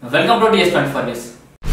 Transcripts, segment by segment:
welcome to TS twenty four news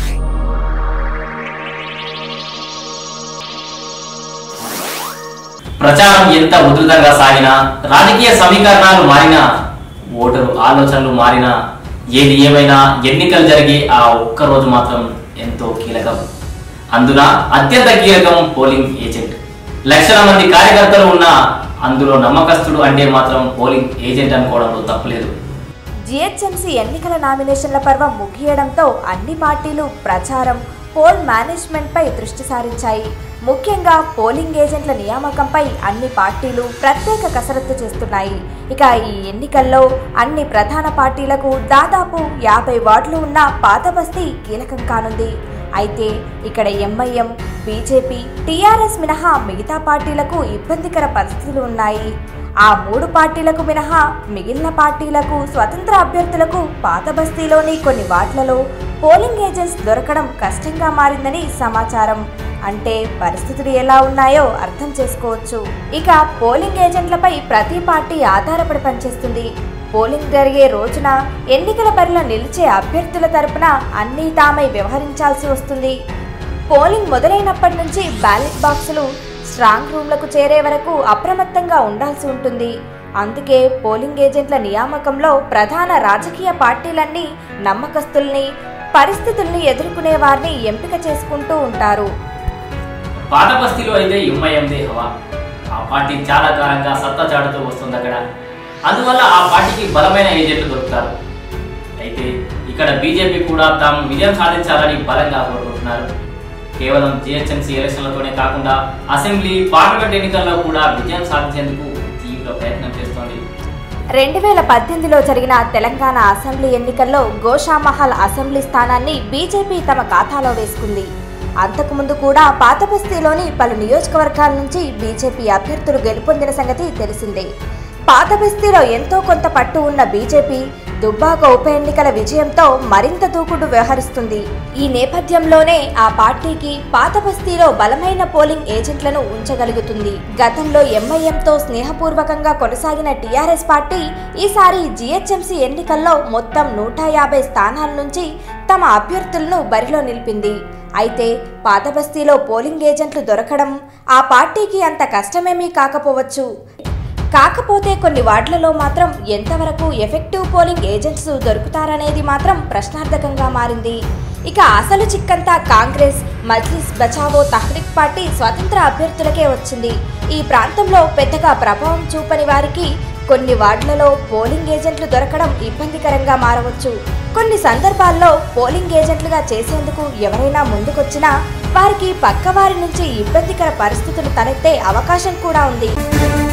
ప్రచారం ఎంత ఉధృతంగా సాగినా రాజకీయ సమీకరణాలు మారినా ఓటరు ఆలోచనలు మారినా ఏది ఏమైనా ఎన్నికలు జరిగే ఆ ఒక్క రోజు మాత్రం ఎంతో కీలకం అందున అత్యంత కీలకం పోలింగ్ ఏజెంట్ లక్షల మంది కార్యకర్తలు ఉన్న అందులో నమ్మకస్తుడు అంటే మాత్రం పోలింగ్ ఏజెంట్ అనుకోవడంలో తప్పులేదు జీహెచ్ఎంసీ ఎన్నికల నామినేషన్ల పర్వం ముగియడంతో అన్ని పార్టీలు ప్రచారం పోల్ మేనేజ్మెంట్పై దృష్టి సారించాయి ముఖ్యంగా పోలింగ్ ఏజెంట్ల నియామకంపై అన్ని పార్టీలు ప్రత్యేక కసరత్తు చేస్తున్నాయి ఇక ఈ ఎన్నికల్లో అన్ని ప్రధాన పార్టీలకు దాదాపు యాభై వార్డులు ఉన్న పాత బస్తీ కీలకం కానుంది అయితే ఇక్కడ ఎంఐఎం బీజేపీ టీఆర్ఎస్ మినహా మిగతా పార్టీలకు ఇబ్బందికర పరిస్థితులు ఉన్నాయి ఆ మూడు పార్టీలకు మినహా మిగిలిన పార్టీలకు స్వతంత్ర అభ్యర్థులకు పాత బస్తీలోని కొన్ని వార్డులలో పోలింగ్ ఏజెంట్స్ దొరకడం కష్టంగా మారిందని సమాచారం అంటే పరిస్థితులు ఎలా ఉన్నాయో అర్థం చేసుకోవచ్చు ఇక పోలింగ్ ఏజెంట్లపై ప్రతి పార్టీ ఆధారపడి పనిచేస్తుంది పోలింగ్ జరిగే రోజున ఎన్నికల బరిలో నిలిచే అభ్యర్థుల తరపున అన్నీ తామై వ్యవహరించాల్సి వస్తుంది పోలింగ్ మొదలైనప్పటి నుంచి బ్యాలెట్ బాక్సులు స్ట్రాంగ్ రూమ్లకు చేరే వరకు అప్రమత్తంగా ఉండాల్సి ఉంటుంది అందుకే పోలింగ్ ఏజెంట్ల నియామకంలో ప్రధాన రాజకీయ పార్టీలన్నీ నమ్మకస్తుల్ని పరిస్థితుల్ని ఎదుర్కొనే వారిని ఎంపిక చేసుకుంటూ ఉంటారు పాత బస్తీలో అయితే ఎంఐఎందే హవా ఆ పార్టీ చాలా కాలంగా సత్తా చాటుతూ వస్తుంది అక్కడ అందువల్ల ఆ పార్టీకి బలమైన ఏజెంట్లు దొరుకుతారు అయితే ఇక్కడ బీజేపీ కూడా తాము విజయం సాధించాలని బలంగా కోరుకుంటున్నారు కేవలం జిహెచ్ఎంసీ ఎలక్షన్లతోనే కాకుండా అసెంబ్లీ పార్లమెంట్ ఎన్నికల్లో కూడా విజయం సాధించేందుకు తీవ్ర ప్రయత్నం చేస్తోంది రెండు వేల పద్దెనిమిదిలో జరిగిన తెలంగాణ అసెంబ్లీ ఎన్నికల్లో గోషామహల్ అసెంబ్లీ స్థానాన్ని బీజేపీ తమ ఖాతాలో వేసుకుంది అంతకుముందు కూడా పాత బస్తీలోని పలు నియోజకవర్గాల నుంచి బీజేపీ అభ్యర్థులు గెలుపొందిన సంగతి తెలిసిందే పాత బస్తీలో ఎంతో కొంత పట్టు ఉన్న బీజేపీ దుబ్బాక ఉప ఎన్నికల విజయంతో మరింత దూకుడు వ్యవహరిస్తుంది ఈ నేపథ్యంలోనే ఆ పార్టీకి పాత బస్తీలో బలమైన పోలింగ్ ఏజెంట్లను ఉంచగలుగుతుంది గతంలో ఎంఐఎంతో స్నేహపూర్వకంగా కొనసాగిన టీఆర్ఎస్ పార్టీ ఈసారి జీహెచ్ఎంసీ ఎన్నికల్లో మొత్తం నూట యాభై స్థానాల నుంచి తమ అభ్యర్థులను బరిలో నిలిపింది అయితే పాత బస్తీలో పోలింగ్ ఏజెంట్లు దొరకడం ఆ పార్టీకి అంత కష్టమేమీ కాకపోవచ్చు కాకపోతే కొన్ని వార్డులలో మాత్రం ఎంతవరకు ఎఫెక్టివ్ పోలింగ్ ఏజెంట్స్ దొరుకుతారనేది మాత్రం ప్రశ్నార్థకంగా మారింది ఇక అసలు చిక్కంతా కాంగ్రెస్ మజ్లిస్ బచావో తహ్రిక్ పార్టీ స్వతంత్ర అభ్యర్థులకే వచ్చింది ఈ ప్రాంతంలో పెద్దగా ప్రభావం చూపని వారికి కొన్ని వార్డులలో పోలింగ్ ఏజెంట్లు దొరకడం ఇబ్బందికరంగా మారవచ్చు కొన్ని సందర్భాల్లో పోలింగ్ ఏజెంట్లుగా చేసేందుకు ఎవరైనా ముందుకొచ్చినా వారికి పక్కవారి నుంచి ఇబ్బందికర పరిస్థితులు తలెత్తే అవకాశం కూడా ఉంది